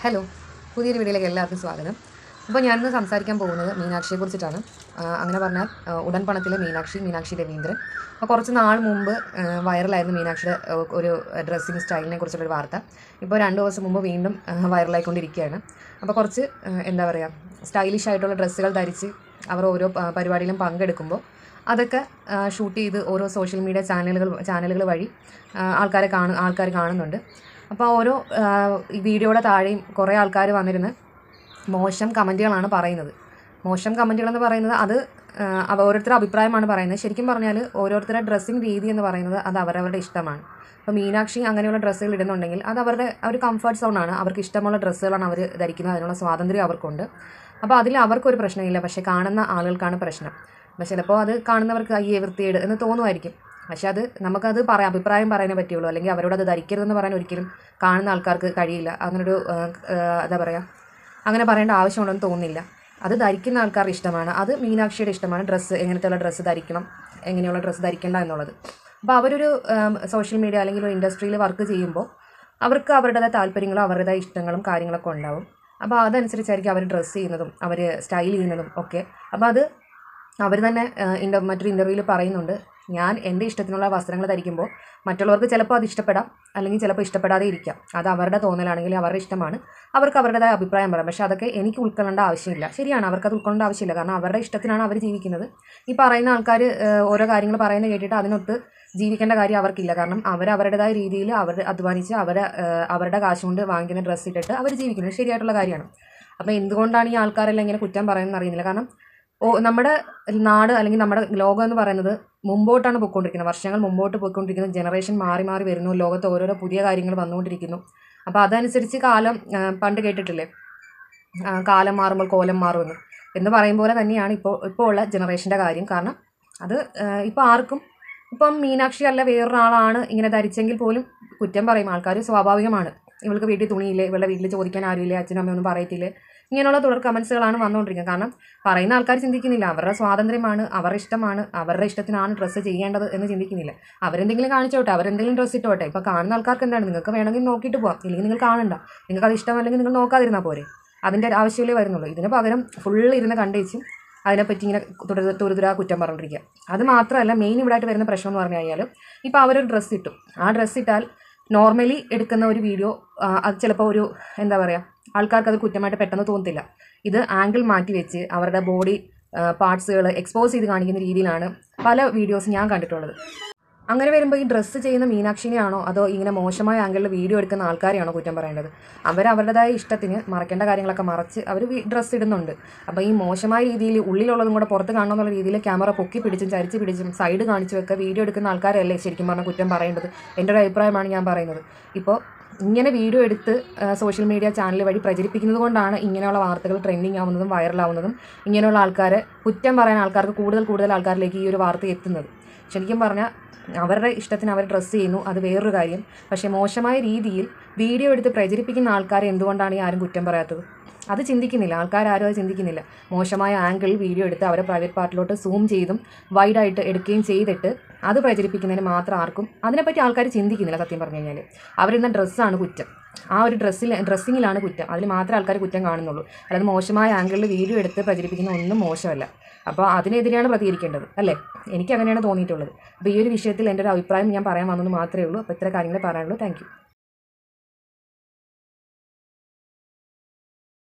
hello പുതിയൊരു വീഡിയോയിലേക്ക് എല്ലാവർക്കും സ്വാഗതം അപ്പോൾ ഞാനിന്ന് സംസാരിക്കാൻ പോകുന്നത് മീനാക്ഷിയെ കുറിച്ചിട്ടാണ് ആ, അങ്ങനെ പറഞ്ഞാൽ ആ, ഉടൻ പണത്തിലെ മീനാക്ഷി മീനാക്ഷി രവീന്ദ്രൻ അപ്പോൾ കുറച്ച് നാൾ മുമ്പ് ആ, വൈറലായിരുന്നു മീനാക്ഷിയുടെ ആ, ഒരു ഡ്രസ്സിങ് സ്റ്റൈലിനെ കുറിച്ചുള്ളൊരു വാർത്ത ഇപ്പോൾ രണ്ട് ദിവസം മുമ്പ് വീണ്ടും ആ, വൈറലായിക്കൊണ്ടിരിക്കുകയാണ് അപ്പോൾ കുറച്ച് ആ, എന്താ പറയുക സ്റ്റൈലിഷ് ആയിട്ടുള്ള ഡ്രസ്സുകൾ ധരിച്ച് അവർ ഓരോ പ- പരിപാടിയിലും പങ്കെടുക്കുമ്പോൾ അതൊക്കെ ഷൂട്ട് ചെയ്ത് ഓരോ സോഷ്യൽ മീഡിയ ചാനലുകൾ ചാനലുകൾ വഴി ആ, ആൾക്കാരെ കാണു ആൾക്കാർ കാണുന്നുണ്ട് അപ്പോൾ ഓരോ ആ, ഈ വീഡിയോയുടെ താഴെയും കുറേ ആൾക്കാർ വന്നിരുന്ന് മോശം കമൻറ്റുകളാണ് പറയുന്നത് മോശം കമൻറ്റുകളെന്ന് പറയുന്നത് അത് ആ, അവ ഓരോരുത്തരുടെ അഭിപ്രായമാണ് പറയുന്നത് ശരിക്കും പറഞ്ഞാൽ ഓരോരുത്തരുടെ ഡ്രസ്സിങ് രീതി എന്ന് പറയുന്നത് അത് അവരവരുടെ ഇഷ്ടമാണ് അപ്പോൾ മീനാക്ഷി അങ്ങനെയുള്ള ഡ്രസ്സുകൾ ഇടുന്നുണ്ടെങ്കിൽ അത് അവരുടെ ഒരു കംഫർട്ട് സോണാണ് അവർക്ക് ഇഷ്ടമുള്ള ഡ്രസ്സുകളാണ് അവർ ധരിക്കുന്നത് അതിനുള്ള സ്വാതന്ത്ര്യം അവർക്കുണ്ട് അപ്പോൾ അതിൽ അവർക്കൊരു പ്രശ്നമില്ല പക്ഷേ കാണുന്ന ആളുകൾക്കാണ് പ്രശ്നം അപ്പോൾ ചിലപ്പോൾ അത് കാണുന്നവർക്ക് അയ്യേ വൃത്തിയേട് എന്ന് തോന്നുമായിരിക്കും പക്ഷെ അത് നമുക്കത് പറയാം അഭിപ്രായം പറയാനേ പറ്റുള്ളൂ അല്ലെങ്കിൽ അവരോട് അത് ധരിക്കരുതെന്ന് പറയാൻ ഒരിക്കലും കാണുന്ന ആൾക്കാർക്ക് കഴിയില്ല അങ്ങനൊരു ആ, ആ, എന്താ പറയുക അങ്ങനെ പറയേണ്ട ആവശ്യമുണ്ടെന്ന് തോന്നുന്നില്ല അത് ധരിക്കുന്ന ആൾക്കാരുടെ ഇഷ്ടമാണ് അത് മീനാക്ഷിയുടെ ഇഷ്ടമാണ് ഡ്രസ്സ് എങ്ങനത്തെയുള്ള ഡ്രസ്സ് ധരിക്കണം എങ്ങനെയുള്ള ഡ്രസ്സ് ധരിക്കേണ്ട എന്നുള്ളത് അപ്പോൾ അവരൊരു സോഷ്യൽ മീഡിയ അല്ലെങ്കിൽ ഒരു ഇൻഡസ്ട്രിയിൽ വർക്ക് ചെയ്യുമ്പോൾ അവർക്ക് അവരുടേതായ താല്പര്യങ്ങളും അവരുടേതായ ഇഷ്ടങ്ങളും കാര്യങ്ങളൊക്കെ ഉണ്ടാവും അപ്പോൾ അതനുസരിച്ചായിരിക്കും അവർ ഡ്രസ്സ് ചെയ്യുന്നതും അവർ സ്റ്റൈൽ ചെയ്യുന്നതും ഒക്കെ അപ്പോൾ അത് അവർ തന്നെ ഇൻ്റർ മറ്റൊരു ഇൻ്റർവ്യൂവിൽ പറയുന്നുണ്ട് ഞാൻ എൻ്റെ ഇഷ്ടത്തിനുള്ള വസ്ത്രങ്ങൾ ധരിക്കുമ്പോൾ മറ്റുള്ളവർക്ക് ചിലപ്പോൾ അത് ഇഷ്ടപ്പെടാം അല്ലെങ്കിൽ ചിലപ്പോൾ ഇഷ്ടപ്പെടാതെ ഇരിക്കാം അത് അവരുടെ തോന്നലാണെങ്കിൽ അവരുടെ ഇഷ്ടമാണ് അവർക്ക് അവരുടേതായ അഭിപ്രായം പറയാം പക്ഷേ അതൊക്കെ എനിക്ക് ഉൾക്കൊള്ളേണ്ട ആവശ്യമില്ല ശരിയാണ് അവർക്ക് അത് ഉൾക്കൊള്ളേണ്ട ആവശ്യമില്ല കാരണം അവരുടെ ഇഷ്ടത്തിനാണ് അവർ ജീവിക്കുന്നത് ഈ പറയുന്ന ആൾക്കാർ ഓരോ കാര്യങ്ങൾ പറയുന്നത് കേട്ടിട്ട് അതിനൊത്ത് ജീവിക്കേണ്ട കാര്യം അവർക്കില്ല കാരണം അവർ അവരുടേതായ രീതിയിൽ അവർ അധ്വാനിച്ച് അവരെ ഏഹ്, അവരുടെ കാശ് കൊണ്ട് വാങ്ങിക്കുന്ന ഡ്രസ്സ് ഇട്ടിട്ട് അവർ ജീവിക്കുന്നത് ശരിയായിട്ടുള്ള കാര്യമാണ് അപ്പോൾ എന്തുകൊണ്ടാണ് ഈ ആൾക്കാരെല്ലാം ഇങ്ങനെ കുറ്റം പറയുന്നത് അറിയുന്നില്ല കാരണം ഓ നമ്മുടെ നാട് അല്ലെങ്കിൽ നമ്മുടെ ലോകം എന്ന് പറയുന്നത് മുമ്പോട്ടാണ് പോയിക്കൊണ്ടിരിക്കുന്നത് വർഷങ്ങൾ മുമ്പോട്ട് പോയിക്കൊണ്ടിരിക്കുന്നു ജനറേഷൻ മാറി മാറി വരുന്നു ലോകത്ത് ഓരോരോ പുതിയ കാര്യങ്ങൾ വന്നുകൊണ്ടിരിക്കുന്നു അപ്പോൾ അതനുസരിച്ച് കാലം ആ, പണ്ട് കേട്ടിട്ടില്ലേ ആ, കാലം മാറുമ്പോൾ കോലം മാറുമെന്ന് എന്ന് പറയും പോലെ തന്നെയാണ് ഇപ്പോൾ ഇപ്പോൾ ഉള്ള ജനറേഷൻ്റെ കാര്യം കാരണം അത് ഇപ്പോൾ ആർക്കും ഇപ്പം മീനാക്ഷി അല്ല വേറൊരാളാണ് ഇങ്ങനെ ധരിച്ചെങ്കിൽ പോലും കുറ്റം പറയും ആൾക്കാർ സ്വാഭാവികമാണ് ഇവൾക്ക് വീട്ടിൽ തുണിയില്ലേ ഇവളുടെ വീട്ടിൽ ചോദിക്കാൻ ആരുമില്ലേ അച്ഛനും അമ്മയൊന്നും പറയത്തില്ലേ ഇങ്ങനെയുള്ള തുടർ കമൻസുകളാണ് വന്നുകൊണ്ടിരിക്കുന്നത് കാരണം പറയുന്ന ആൾക്കാർ ചിന്തിക്കുന്നില്ല അവരുടെ സ്വാതന്ത്ര്യമാണ് അവരുടെ ഇഷ്ടമാണ് അവരുടെ ഇഷ്ടത്തിനാണ് ഡ്രസ്സ് ചെയ്യേണ്ടത് എന്ന് ചിന്തിക്കുന്നില്ല അവരെന്തെങ്കിലും കാണിച്ചോട്ടെ അവരെന്തെങ്കിലും ഡ്രസ്സ് ഇട്ടോട്ടെ ഇപ്പോൾ കാണുന്ന ആൾക്കാർക്ക് എന്താണ് നിങ്ങൾക്ക് വേണമെങ്കിൽ നോക്കിയിട്ട് പോകാം ഇല്ലെങ്കിൽ നിങ്ങൾ കാണണ്ട നിങ്ങൾക്ക് അത് ഇഷ്ടമല്ലെങ്കിൽ നിങ്ങൾ നോക്കാതിരുന്നാൽ പോരെ അതിൻ്റെ ആവശ്യമല്ലേ വരുന്നുള്ളൂ ഇതിന് പകരം ഫുൾ ഇരുന്ന് കണ്ടേച്ചും അതിനെപ്പറ്റി ഇങ്ങനെ തുടർ തുരുതുരാ കുറ്റം പറഞ്ഞിരിക്കുക അത് മാത്രമല്ല മെയിൻ ഇവിടെ ആയിട്ട് വരുന്ന പ്രശ്നം എന്ന് പറഞ്ഞു കഴിഞ്ഞാൽ ഇപ്പോൾ അവരൊരു ഡ്രസ്സ് ഇട്ടു ആ ഡ്രസ്സ് ഇട്ടാൽ നോർമലി എടുക്കുന്ന ഒരു വീഡിയോ അത് ചിലപ്പോൾ ഒരു എന്താ പറയുക ആൾക്കാർക്ക് അത് കുറ്റമായിട്ട് പെട്ടെന്ന് തോന്നത്തില്ല ഇത് ആംഗിൾ മാറ്റി വെച്ച് അവരുടെ ബോഡി പാർട്സുകൾ എക്സ്പോസ് ചെയ്ത് കാണിക്കുന്ന രീതിയിലാണ് പല വീഡിയോസ് ഞാൻ കണ്ടിട്ടുള്ളത് അങ്ങനെ വരുമ്പോൾ ഈ ഡ്രസ്സ് ചെയ്യുന്ന മീനാക്ഷിനെയാണോ അതോ ഇങ്ങനെ മോശമായ ആംഗിളിൽ വീഡിയോ എടുക്കുന്ന ആൾക്കാരെയാണോ കുറ്റം പറയേണ്ടത് അവർ അവരുടേതായ ഇഷ്ടത്തിന് മറക്കേണ്ട കാര്യങ്ങളൊക്കെ മറച്ച് അവർ ഡ്രസ്സ് ഇടുന്നുണ്ട് അപ്പോൾ ഈ മോശമായ രീതിയിൽ ഉള്ളിലുള്ളതും കൂടെ പുറത്ത് കാണണമെന്നുള്ള രീതിയിൽ ക്യാമറ പൊക്കി പിടിച്ചും ചരിച്ച് പിടിച്ചും സൈഡ് കാണിച്ചും ഒക്കെ വീഡിയോ എടുക്കുന്ന ആൾക്കാരല്ലേ ശരിക്കും പറഞ്ഞാൽ കുറ്റം പറയേണ്ടത് എൻ്റെ ഒരു അഭിപ്രായമാണ് ഞാൻ പറയുന്നത് ഇപ്പോൾ ഇങ്ങനെ വീഡിയോ എടുത്ത് സോഷ്യൽ മീഡിയ ചാനൽ വഴി പ്രചരിപ്പിക്കുന്നത് കൊണ്ടാണ് ഇങ്ങനെയുള്ള വാർത്തകൾ ട്രെൻഡിങ് ആവുന്നതും വൈറലാവുന്നതും ഇങ്ങനെയുള്ള ആൾക്കാരെ കുറ്റം പറയാൻ ആൾക്കാർക്ക് കൂടുതൽ കൂടുതൽ ആൾക്കാരിലേക്ക് ഈ ഒരു വാർത്ത എത്തുന്നത് ശരിക്കും പറഞ്ഞാൽ അവരുടെ ഇഷ്ടത്തിന് അവർ ഡ്രസ്സ് ചെയ്യുന്നു അത് വേറൊരു കാര്യം പക്ഷേ മോശമായ രീതിയിൽ വീഡിയോ എടുത്ത് പ്രചരിപ്പിക്കുന്ന ആൾക്കാരെ എന്തുകൊണ്ടാണ് ഈ ആരും കുറ്റം പറയാത്തത് അത് ചിന്തിക്കുന്നില്ല ആൾക്കാരും അത് ചിന്തിക്കുന്നില്ല മോശമായ ആംഗിളിൽ വീഡിയോ എടുത്ത് അവരെ പ്രൈവറ്റ് പാർട്ടിലോട്ട് സൂം ചെയ്തും വൈഡായിട്ട് എടുക്കുകയും ചെയ്തിട്ട് അത് പ്രചരിപ്പിക്കുന്നതിന് മാത്രം ആർക്കും അതിനെപ്പറ്റി ആൾക്കാർ ചിന്തിക്കുന്നില്ല സത്യം പറഞ്ഞു കഴിഞ്ഞാൽ അവരിന്ന ഡ്രസ്സാണ് കുറ്റം ആ ഒരു ഡ്രസ്സിൽ ഡ്രസ്സിങ്ങിലാണ് കുറ്റം അതിൽ മാത്രമേ ആൾക്കാർ കുറ്റം കാണുന്നുള്ളൂ അല്ലാതെ മോശമായ ആംഗിളിൽ വീഡിയോ എടുത്ത് പ്രചരിപ്പിക്കുന്ന ഒന്നും മോശമല്ല അപ്പോൾ അതിനെതിരെയാണ് പ്രതികരിക്കേണ്ടത് അല്ലേ എനിക്ക് അങ്ങനെയാണ് തോന്നിയിട്ടുള്ളത് അപ്പോൾ ഈ ഒരു വിഷയത്തിൽ എൻ്റെ ഒരു അഭിപ്രായം ഞാൻ പറയാൻ വന്നത് മാത്രമേ ഉള്ളൂ അപ്പോൾ ഇത്ര കാര്യങ്ങളെ പറയാനുള്ളൂ താങ്ക്